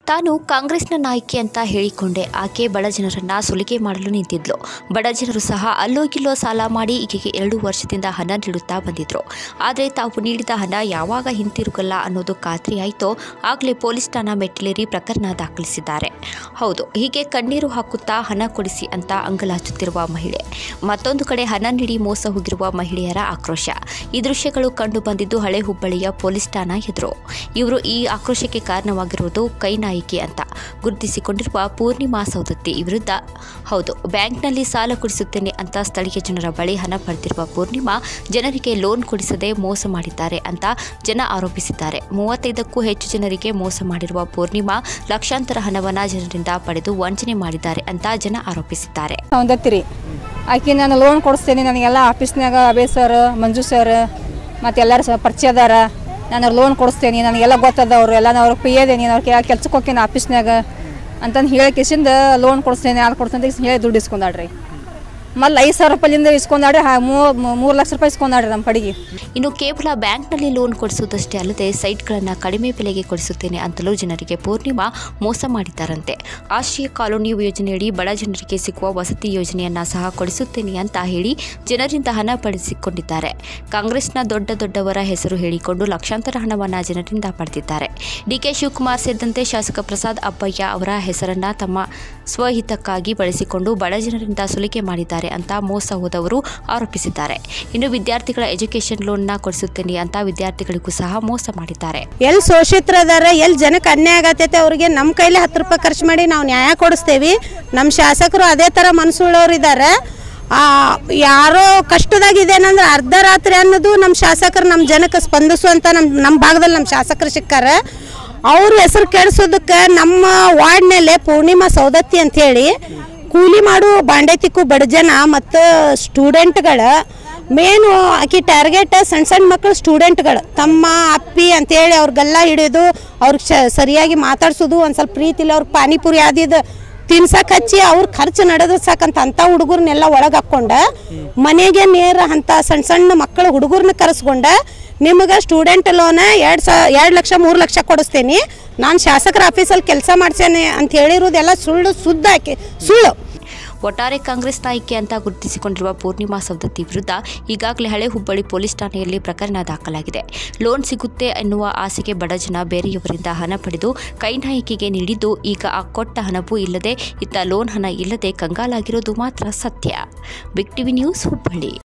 ತಾನು ಕಾಂಗ್ರೆಸ್ನ ನಾಯಕಿ ಅಂತ ಹೇಳಿಕೊಂಡೆ ಆಕೆ ಬಡ ಜನರನ್ನ ಸುಲಿಗೆ ಮಾಡಲು ನಿಂತಿದ್ಲು ಬಡ ಜನರು ಸಹ ಅಲ್ಲೋಗಿಲ್ಲೋ ಸಾಲ ಮಾಡಿ ಈಕೆಗೆ ಎರಡು ವರ್ಷದಿಂದ ಹಣ ನೀಡುತ್ತಾ ಬಂದಿದ್ರು ಆದರೆ ತಾವು ನೀಡಿದ ಹಣ ಯಾವಾಗ ಹಿಂತಿರುಗಲ್ಲ ಅನ್ನೋದು ಖಾತ್ರಿ ಆಯಿತೋ ಆಗಲೇ ಪೊಲೀಸ್ ಠಾಣಾ ಮೆಟ್ಟಿಲೇರಿ ಪ್ರಕರಣ ದಾಖಲಿಸಿದ್ದಾರೆ ಹೌದು ಹೀಗೆ ಕಣ್ಣೀರು ಹಾಕುತ್ತಾ ಹಣ ಕೊಡಿಸಿ ಅಂತ ಅಂಗಲಾಚುತ್ತಿರುವ ಮಹಿಳೆ ಮತ್ತೊಂದು ಕಡೆ ಹಣ ನೀಡಿ ಮೋಸ ಹೋಗಿರುವ ಮಹಿಳೆಯರ ಆಕ್ರೋಶ ಈ ದೃಶ್ಯಗಳು ಕಂಡು ಬಂದಿದ್ದು ಹಳೆ ಹುಬ್ಬಳ್ಳಿಯ ಪೊಲೀಸ್ ಠಾಣಾ ಎದುರು ಇವರು ಈ ಆಕ್ರೋಶಕ್ಕೆ ಕಾರಣವಾಗಿರುವುದು ಕೈ ನಾಯಕಿ ಅಂತ ಗುರುತಿಸಿಕೊಂಡಿರುವ ಪೂರ್ಣಿಮಾ ಸೌದತ್ತಿ ವಿರುದ್ಧ ಹೌದು ಬ್ಯಾಂಕ್ನಲ್ಲಿ ಸಾಲ ಕೊಡಿಸುತ್ತೇನೆ ಅಂತ ಸ್ಥಳೀಯ ಜನರ ಬಳಿ ಹಣ ಪಡೆದಿರುವ ಪೂರ್ಣಿಮಾ ಜನರಿಗೆ ಲೋನ್ ಕೊಡಿಸದೆ ಮೋಸ ಮಾಡಿದ್ದಾರೆ ಅಂತ ಜನ ಆರೋಪಿಸಿದ್ದಾರೆ ಮೂವತ್ತೈದಕ್ಕೂ ಹೆಚ್ಚು ಜನರಿಗೆ ಮೋಸ ಮಾಡಿರುವ ಪೂರ್ಣಿಮಾ ಲಕ್ಷಾಂತರ ಹಣವನ್ನ ಜನರಿಂದ ಪಡೆದು ವಂಚನೆ ಮಾಡಿದ್ದಾರೆ ಅಂತ ಜನ ಆರೋಪಿಸಿದ್ದಾರೆ ಸೌಂದತ್ತಿ ಆಕಿ ನಾನು ಲೋನ್ ಕೊಡಿಸ್ತೇನೆ ನನಗೆಲ್ಲ ಆಫೀಸ್ನಾಗ ಅಬೇ ಸರ್ ಮಂಜು ಸರ್ ಮತ್ತು ಎಲ್ಲರೂ ಸ ಪರಿಚಯದಾರ ನಾನು ಲೋನ್ ಕೊಡಿಸ್ತೇನೆ ನನಗೆಲ್ಲ ಗೊತ್ತದವ್ರು ಎಲ್ಲ ನಾನು ಅವ್ರಿಗೆ ಪೈಯದೇನಿ ಅವ್ರ ಕೈ ಕೆಲ್ಸಕ್ಕೆ ಹೋಗ್ತೀನಿ ಆಫೀಸ್ನಾಗ ಅಂತಂದು ಹೇಳಿ ಕಿಸಿಂದ ಲೋನ್ ಕೊಡಿಸ್ತೇನೆ ಅದು ಕೊಡಿಸ್ತೇನೆ ಅಂತ ಹೇಳಿ ದುಡ್ಡು ಇಸ್ಕೊಂಡಾಡ್ರಿ ಮಲ್ಲ ಐದು ಸಾವಿರ ರೂಪಾಯಿಂದ ಇಸ್ಕೊಂಡಾಡ್ರಿ ಹಾ ಮೂರು ಲಕ್ಷ ರೂಪಾಯಿ ಇಸ್ಕೊಂಡಾಡ್ರಿ ನಮ್ಮ ಪಡಿಗೆ ಇನ್ನು ಕೇವಲ ಬ್ಯಾಂಕ್ನಲ್ಲಿ ಲೋನ್ ಕೊಡಿಸುವುದಷ್ಟೇ ಅಲ್ಲದೆ ಸೈಟ್ಗಳನ್ನು ಕಡಿಮೆ ಬೆಲೆಗೆ ಕೊಡಿಸುತ್ತೇನೆ ಅಂತಲೂ ಜನರಿಗೆ ಪೂರ್ಣಿಮಾ ಮೋಸ ಮಾಡಿದ್ದಾರಂತೆ ಆಶ್ರಯ ಕಾಲೋನಿ ಯೋಜನೆಯಡಿ ಬಡ ಜನರಿಗೆ ಸಿಗುವ ವಸತಿ ಯೋಜನೆಯನ್ನ ಸಹ ಕೊಡಿಸುತ್ತೇನೆ ಅಂತ ಹೇಳಿ ಜನರಿಂದ ಹಣ ಪಡೆಸಿಕೊಂಡಿದ್ದಾರೆ ಕಾಂಗ್ರೆಸ್ನ ದೊಡ್ಡ ದೊಡ್ಡವರ ಹೆಸರು ಹೇಳಿಕೊಂಡು ಲಕ್ಷಾಂತರ ಹಣವನ್ನ ಜನರಿಂದ ಪಡೆದಿದ್ದಾರೆ ಡಿಕೆ ಶಿವಕುಮಾರ್ ಸೇರಿದಂತೆ ಶಾಸಕ ಪ್ರಸಾದ್ ಅಬ್ಬಯ್ಯ ಅವರ ಹೆಸರನ್ನ ತಮ್ಮ ಸ್ವಹಿತಕ್ಕಾಗಿ ಬಳಸಿಕೊಂಡು ಬಡ ಜನರಿಂದ ಸುಲಿಗೆ ಮಾಡಿದ್ದಾರೆ ಅಂತ ಮೋಸ ಹೋದವರು ಆರೋಪಿಸಿದ್ದಾರೆ ಇನ್ನು ವಿದ್ಯಾರ್ಥಿಗಳ ಎಜುಕೇಷನ್ ಲೋನ್ನ ಕೊಡಿಸುತ್ತೇನೆ ಅಂತ ವಿದ್ಯಾರ್ಥಿಗಳಿಗೂ ಸಹ ಮೋಸ ಮಾಡಿದ್ದಾರೆ ಎಲ್ಲಿ ಶೋಷಿತರದಾರ ಎಲ್ಲಿ ಜನಕ್ಕೆ ಅನ್ಯಾಯ ಆಗತೈತೆ ಅವ್ರಿಗೆ ನಮ್ಮ ಕೈಲಿ ಹತ್ತು ರೂಪಾಯಿ ಖರ್ಚು ಮಾಡಿ ನಾವು ನ್ಯಾಯ ಕೊಡಿಸ್ತೇವಿ ನಮ್ಮ ಶಾಸಕರು ಅದೇ ಥರ ಮನಸ್ಸುಳ್ಳವ್ರು ಇದ್ದಾರೆ ಯಾರೋ ಕಷ್ಟದಾಗಿದೇನಂದ್ರೆ ಅರ್ಧ ರಾತ್ರಿ ಅನ್ನೋದು ನಮ್ಮ ಶಾಸಕರು ನಮ್ಮ ಜನಕ್ಕೆ ಸ್ಪಂದಿಸುವಂಥ ನಮ್ಮ ನಮ್ಮ ಭಾಗದಲ್ಲಿ ನಮ್ಮ ಶಾಸಕರು ಸಿಕ್ಕಾರ ಅವ್ರ ಹೆಸರು ಕೆಡಿಸೋದಕ್ಕೆ ನಮ್ಮ ವಾರ್ಡ್ನಲ್ಲೇ ಪೂರ್ಣಿಮಾ ಸೌದತ್ತಿ ಅಂಥೇಳಿ ಕೂಲಿ ಮಾಡು ಬಾಂಡೆ ತಿಕ್ಕು ಬಡ ಜನ ಮತ್ತು ಸ್ಟೂಡೆಂಟ್ಗಳ ಮೇನು ಆಕಿ ಟಾರ್ಗೆಟ್ ಸಣ್ಣ ಸಣ್ಣ ಮಕ್ಕಳು ಸ್ಟೂಡೆಂಟ್ಗಳು ತಮ್ಮ ಅಪ್ಪಿ ಅಂತೇಳಿ ಅವ್ರಿಗೆಲ್ಲ ಹಿಡಿದು ಅವ್ರಿಗೆ ಶ ಸರಿಯಾಗಿ ಮಾತಾಡ್ಸೋದು ಒಂದು ಸ್ವಲ್ಪ ಪ್ರೀತಿಲಿ ಅವ್ರಿಗೆ ಪಾನಿಪುರಿ ಆದಿದ್ದು ತಿನ್ಸಕ್ಕೆ ಹಚ್ಚಿ ಅವ್ರ ಖರ್ಚು ನಡೆದ್ರೆ ಸಾಕಂತ ಅಂಥ ಹುಡುಗರ್ನೆಲ್ಲ ಒಳಗೆ ಹಾಕ್ಕೊಂಡ ಮನೆಗೆ ನೇರ ಅಂಥ ಸಣ್ಣ ಸಣ್ಣ ಮಕ್ಕಳು ಹುಡುಗರ್ನ ಕರೆಸ್ಕೊಂಡ ನಿಮಗೆ ಸ್ಟೂಡೆಂಟ್ ಲೋನ ಎರಡು ಸಾ ಎರಡು ಲಕ್ಷ ಮೂರು ಲಕ್ಷ ಕೊಡಿಸ್ತೀನಿ ನಾನು ಶಾಸಕರ ಆಫೀಸಲ್ಲಿ ಕೆಲಸ ಮಾಡ್ಸೇನೆ ಅಂತ ಹೇಳಿರೋದೆಲ್ಲ ಸುಳ್ಳು ಸುದ್ದ ಹಾಕಿ ಸುಳ್ಳು ಒಟ್ಟಾರೆ ಕಾಂಗ್ರೆಸ್ ನಾಯಕಿ ಅಂತ ಗುರುತಿಸಿಕೊಂಡಿರುವ ಪೂರ್ಣಿಮಾ ಸೌದತ್ತಿ ವಿರುದ್ಧ ಈಗಾಗಲೇ ಹಳೆ ಹುಬ್ಬಳ್ಳಿ ಪೊಲೀಸ್ ಠಾಣೆಯಲ್ಲಿ ಪ್ರಕರಣ ದಾಖಲಾಗಿದೆ ಲೋನ್ ಸಿಗುತ್ತೆ ಎನ್ನುವ ಆಸೆಗೆ ಬಡ ಜನ ಬೇರೆಯವರಿಂದ ಹಣ ಪಡೆದು ಕೈನಾಯಕಿಗೆ ನೀಡಿದ್ದು ಈಗ ಆ ಕೊಟ್ಟ ಹಣವೂ ಇಲ್ಲದೆ ಇತ್ತ ಲೋನ್ ಹಣ ಇಲ್ಲದೆ ಕಂಗಾಲಾಗಿರೋದು ಮಾತ್ರ ಸತ್ಯ ಬಿಗ್ ಟಿವಿ ನ್ಯೂಸ್ ಹುಬ್ಬಳ್ಳಿ